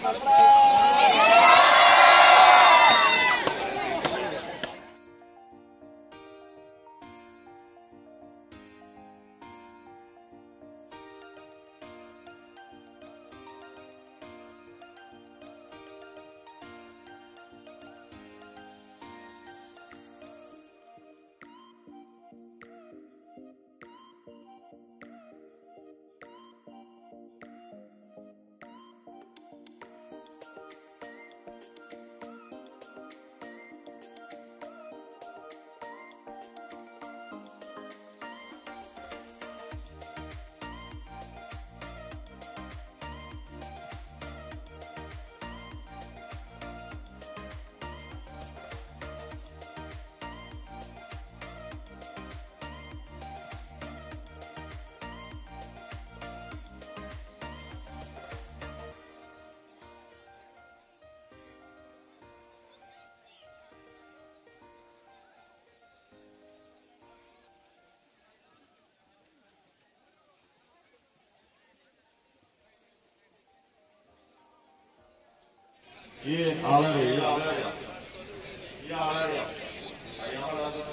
ഈ ആളെ ഈ ആളെ അറിയാം ഈ ആളെ അറിയാം അയാളത്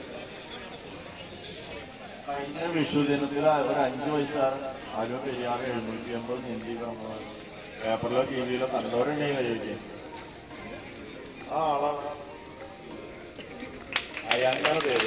കഴിഞ്ഞ വിഷു ദിനത്തിൽ ഒരു അഞ്ചു വയസ്സാണ് ആലുവ പെരിയാർ എഴുന്നൂറ്റി എൺപത് നീന്തി നമ്മൾ പേപ്പറിലോ ടി വിയിലോ കണ്ടവരുണ്ടെങ്കിൽ കഴിക്കും ആ ആളാണ് അയാൾക്കാണ് പേര്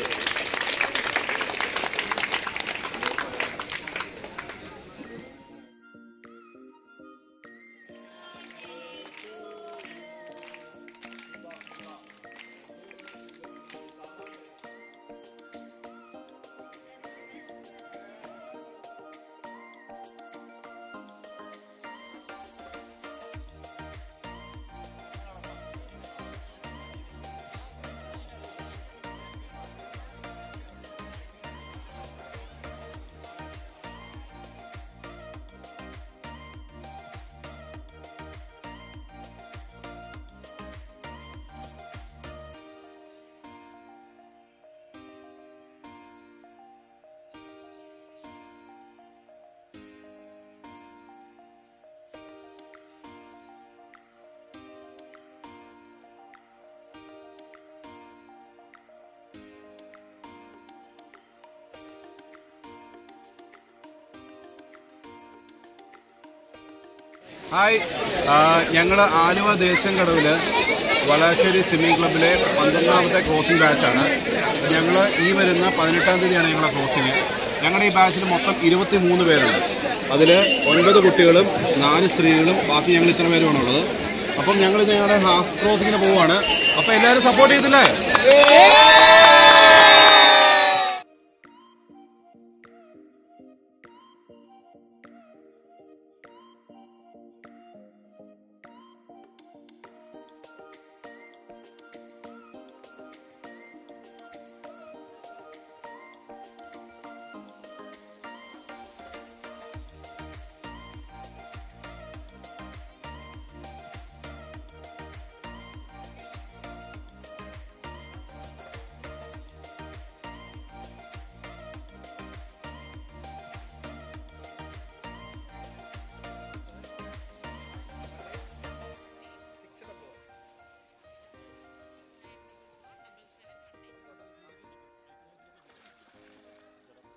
ഹായ് ഞങ്ങൾ ആലുവ ദേശം കടവിൽ വളാശ്ശേരി സ്വിമ്മിംഗ് ക്ലബ്ബിലെ പന്ത്രണ്ടാമത്തെ ക്രോസിംഗ് ബാച്ചാണ് ഞങ്ങൾ ഈ വരുന്ന പതിനെട്ടാം തീയതിയാണ് ഞങ്ങളുടെ ക്രോസിംഗ് ഞങ്ങളുടെ ഈ ബാച്ചിൽ മൊത്തം ഇരുപത്തി മൂന്ന് പേരുണ്ട് അതിൽ ഒൻപത് കുട്ടികളും നാല് സ്ത്രീകളും ബാക്കി ഞങ്ങൾ ഇത്ര പേരുമാണ് ഉള്ളത് അപ്പം ഞങ്ങൾ ഞങ്ങളുടെ ഹാഫ് ക്രോസിങ്ങിന് പോവുകയാണ് അപ്പം എല്ലാവരും സപ്പോർട്ട് ചെയ്തില്ലേ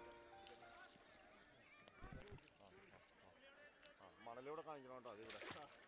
മണലൂടെ കാണിക്കണോട്ടോ അതിവിടെ